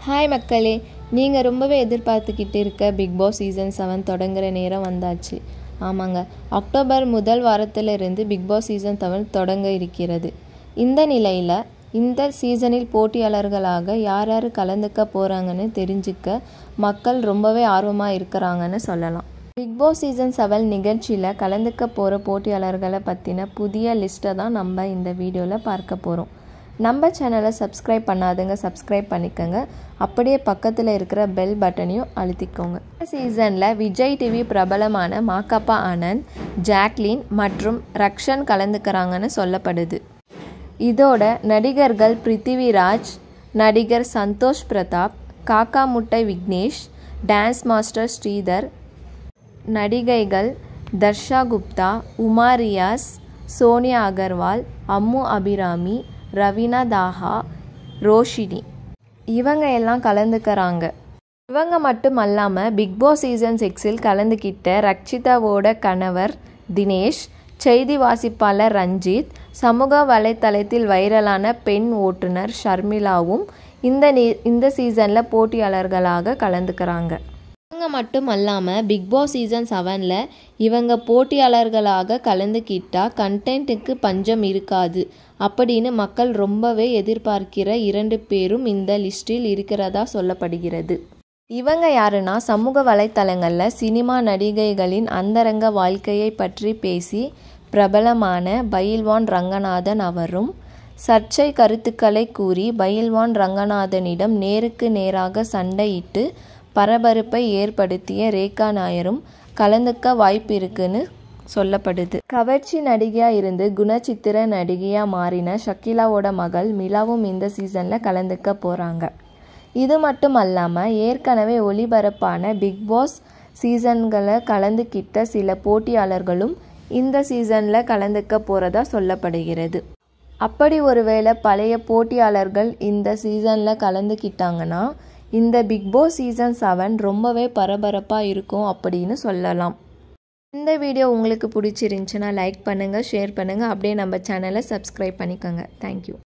hi மக்களே நீங்கள் ரொம்பவே எதிர்பார்த்துக்கிட்டு இருக்க பிக் பாஸ் சீசன் செவன் தொடங்குற நேரம் வந்தாச்சு ஆமாங்க அக்டோபர் முதல் வாரத்திலிருந்து பிக் பாஸ் சீசன் செவன் தொடங்க இருக்கிறது இந்த நிலையில் இந்த சீசனில் போட்டியாளர்களாக யார் யார் கலந்துக்க போகிறாங்கன்னு தெரிஞ்சுக்க மக்கள் ரொம்பவே ஆர்வமாக இருக்கிறாங்கன்னு சொல்லலாம் பிக் பாஸ் சீசன் செவன் நிகழ்ச்சியில் கலந்துக்க போகிற போட்டியாளர்களை பற்றின புதிய லிஸ்ட்டை தான் நம்ம இந்த வீடியோவில் பார்க்க போகிறோம் நம்ம சேனலை சப்ஸ்கிரைப் பண்ணாதவங்க சப்ஸ்கிரைப் பண்ணிக்கோங்க அப்படியே பக்கத்தில் இருக்கிற பெல் பட்டனையும் அழுத்திக்கோங்க இந்த சீசனில் விஜய் டிவி பிரபலமான மாக்கப்பா ஆனந்த் ஜாக்லின் மற்றும் ரக்ஷன் கலந்துக்கிறாங்கன்னு சொல்லப்படுது இதோட நடிகர்கள் பிருத்திவிராஜ் நடிகர் சந்தோஷ் பிரதாப் காக்கா முட்டை விக்னேஷ் டான்ஸ் மாஸ்டர் ஸ்ரீதர் நடிகைகள் தர்ஷா குப்தா உமா ரியாஸ் சோனியா அகர்வால் அம்மு அபிராமி ரவீனா தாஹா ரோஷினி இவங்க எல்லாம் கலந்துக்கிறாங்க இவங்க மட்டும் அல்லாமல் பிக் பாஸ் சீசன் சிக்ஸில் கலந்துக்கிட்ட ரக்ஷிதாவோட கணவர் தினேஷ் செய்தி வாசிப்பாளர் ரஞ்சித் சமூக வலைத்தளத்தில் வைரலான பெண் ஓட்டுநர் ஷர்மிளாவும் இந்த நீ இந்த சீசனில் போட்டியாளர்களாக கலந்துக்கிறாங்க இவங்க மட்டும் அல்லாமல் பிக் பாஸ் சீசன் செவனில் இவங்க போட்டியாளர்களாக கலந்துக்கிட்டா கண்டென்ட்டுக்கு பஞ்சம் இருக்காது அப்படின்னு மக்கள் ரொம்பவே எதிர்பார்க்கிற இரண்டு பேரும் இந்த லிஸ்டில் இருக்கிறதா சொல்லப்படுகிறது இவங்க யாருன்னா சமூக வலைத்தளங்களில் சினிமா நடிகைகளின் அந்தரங்க வாழ்க்கையை பற்றி பேசி பிரபலமான பயில்வான் ரங்கநாதன் அவரும் சர்ச்சை கருத்துக்களை கூறி பயில்வான் ரங்கநாதனிடம் நேருக்கு நேராக சண்டையிட்டு பரபரப்பை ஏற்படுத்திய ரேகா நாயரும் கலந்துக்க வாய்ப்பு இருக்குன்னு சொல்லப்படுது கவர்ச்சி நடிகையா இருந்து குணச்சித்திர நடிகையா மாறின ஷக்கிலாவோட மகள் மிலாவும் இந்த சீசன்ல கலந்துக்க போறாங்க இது மட்டும் அல்லாமல் ஏற்கனவே ஒளிபரப்பான பிக் பாஸ் சீசன்களை கலந்துக்கிட்ட சில போட்டியாளர்களும் இந்த சீசனில் கலந்துக்க போகிறதா சொல்லப்படுகிறது அப்படி ஒருவேளை பழைய போட்டியாளர்கள் இந்த சீசனில் கலந்துக்கிட்டாங்கன்னா இந்த பிக் பாஸ் சீசன் செவன் ரொம்பவே பரபரப்பாக இருக்கும் அப்படின்னு சொல்லலாம் இந்த வீடியோ உங்களுக்கு பிடிச்சிருந்துச்சுன்னா லைக் பண்ணுங்கள் ஷேர் பண்ணுங்கள் அப்படியே நம்ம சேனலை சப்ஸ்கிரைப் பண்ணிக்கோங்க தேங்க்யூ